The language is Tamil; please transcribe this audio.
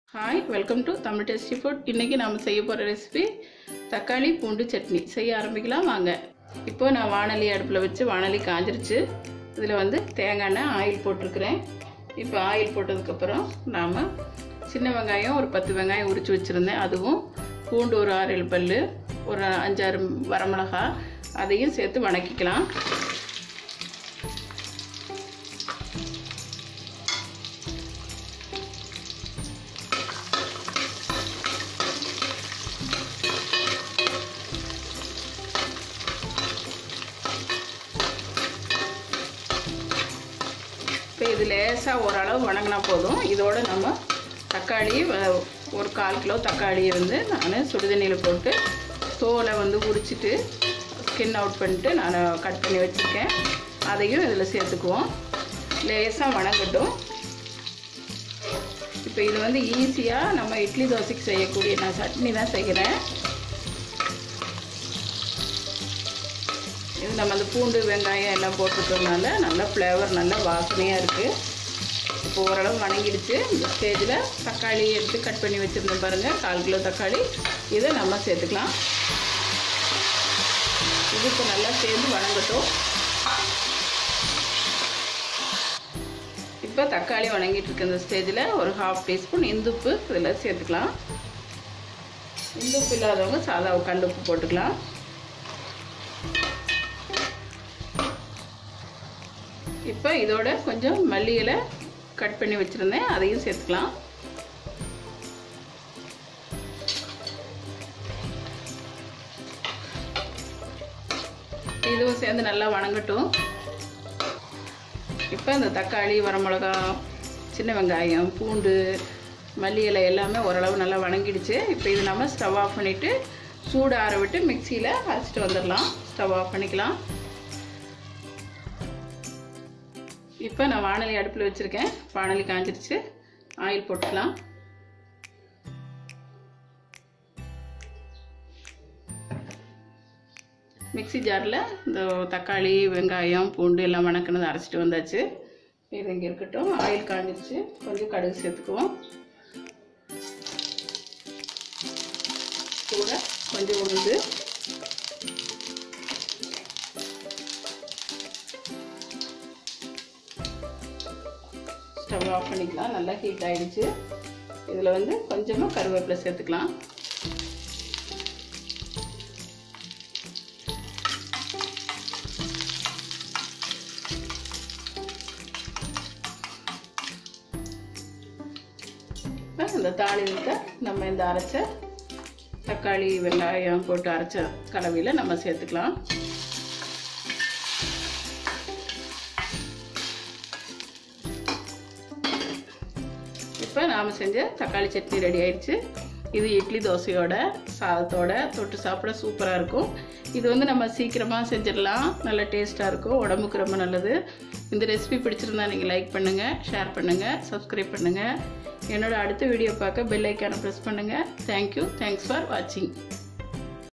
hi welcome to Tamil tasty food இன்றைக்கி நாம் செய்ய போகிற ரெசிபி தக்காளி பூண்டு சட்னி செய்ய ஆரம்பிக்கலாம் வாங்க இப்போ நான் வானொலி அடுப்பில் வச்சு வானொலி காஞ்சிருச்சு இதில் வந்து தேங்காய் எண்ணெய் ஆயில் போட்டிருக்கிறேன் இப்போ ஆயில் போட்டதுக்கப்புறம் நாம் சின்ன வெங்காயம் ஒரு பத்து வெங்காயம் உரித்து வச்சுருந்தேன் அதுவும் பூண்டு ஒரு ஆறு ஏழு பல் ஒரு அஞ்சாறு வரமிளகா அதையும் சேர்த்து வணக்கிக்கலாம் இப்போ இது லேசாக ஓரளவு வணங்கினா போதும் இதோட நம்ம தக்காளி வ- ஒரு கால் கிலோ தக்காளி இருந்து நான் சுடுதண்ணியில் போட்டு தோலை வந்து உரிச்சிட்டு ஸ்கின் அவுட் பண்ணிட்டு நான் கட் பண்ணி வச்சுருக்கேன் அதையும் இதில் சேர்த்துக்குவோம் லேசாக வணங்கட்டும் இப்போ இது வந்து ஈஸியாக நம்ம இட்லி தோசைக்கு செய்யக்கூடிய நான் சட்னி தான் செய்கிறேன் இது நம்ம அந்த பூண்டு வெங்காயம் எல்லாம் போட்டிருக்கறதுனால நல்ல ஃப்ளேவர் நல்ல வாசனையாக இருக்குது இப்போ ஓரளவு வணங்கிடுச்சு இந்த ஸ்டேஜில் தக்காளி எடுத்து கட் பண்ணி வச்சுருந்தேன் பாருங்கள் கால் கிலோ தக்காளி இதை நம்ம சேர்த்துக்கலாம் இது இப்போ நல்லா சேர்ந்து வணங்கட்டும் இப்போ தக்காளி வணங்கிட்டு இருக்க இந்த ஸ்டேஜில் ஒரு ஹாஃப் டீஸ்பூன் இந்துப்பு இதில் சேர்த்துக்கலாம் இந்துப்பு இல்லாதவங்க சாதா கல்லுப்பு போட்டுக்கலாம் இப்போ இதோட கொஞ்சம் மல்லி இலை கட் பண்ணி வச்சுருந்தேன் அதையும் சேர்த்துக்கலாம் இதுவும் சேர்ந்து நல்லா வணங்கட்டும் இப்போ இந்த தக்காளி வரமிளகா சின்ன வெங்காயம் பூண்டு மல்லி இலை எல்லாமே ஓரளவு நல்லா வணங்கிடுச்சு இப்போ இது நம்ம ஸ்டவ் ஆஃப் பண்ணிவிட்டு சூடு ஆற விட்டு மிக்சியில் அரைச்சிட்டு வந்துடலாம் ஸ்டவ் ஆஃப் பண்ணிக்கலாம் இப்போ நான் வானொலி அடுப்பில் வச்சுருக்கேன் வானொலி காஞ்சிருச்சு ஆயில் போட்டுக்கலாம் மிக்ஸி ஜாரில் இந்த தக்காளி வெங்காயம் பூண்டு எல்லாம் வணக்கினது அரைச்சிட்டு வந்தாச்சு இது இங்கே இருக்கட்டும் ஆயில் காஞ்சிருச்சு கொஞ்சம் கடுகு சேர்த்துக்குவோம் கூட கொஞ்சம் உளுந்து ஸ்டவ் ஆஃப் பண்ணிக்கலாம் நல்லா ஹீட் ஆயிடுச்சு இதில் வந்து கொஞ்சமாக கருவேப்பிலை சேர்த்துக்கலாம் இப்போ இந்த தாளியத்தை நம்ம இந்த அரைச்ச தக்காளி வெங்காயம் போட்டு அரைச்ச கலவையில் நம்ம சேர்த்துக்கலாம் இப்போ நாம் செஞ்ச தக்காளி சட்னி ரெடி ஆயிடுச்சு இது இட்லி தோசையோட சாதத்தோட தொட்டு சாப்பிட சூப்பராக இருக்கும் இது வந்து நம்ம சீக்கிரமாக செஞ்சிடலாம் நல்ல டேஸ்ட்டாக இருக்கும் உடம்புக்கு ரொம்ப நல்லது இந்த ரெசிபி பிடிச்சிருந்தா நீங்கள் லைக் பண்ணுங்கள் ஷேர் பண்ணுங்கள் சப்ஸ்கிரைப் பண்ணுங்கள் என்னோட அடுத்த வீடியோ பார்க்க பெல் ஐக்கானை ப்ரெஸ் பண்ணுங்கள் தேங்க்யூ தேங்க்ஸ் ஃபார் வாட்சிங்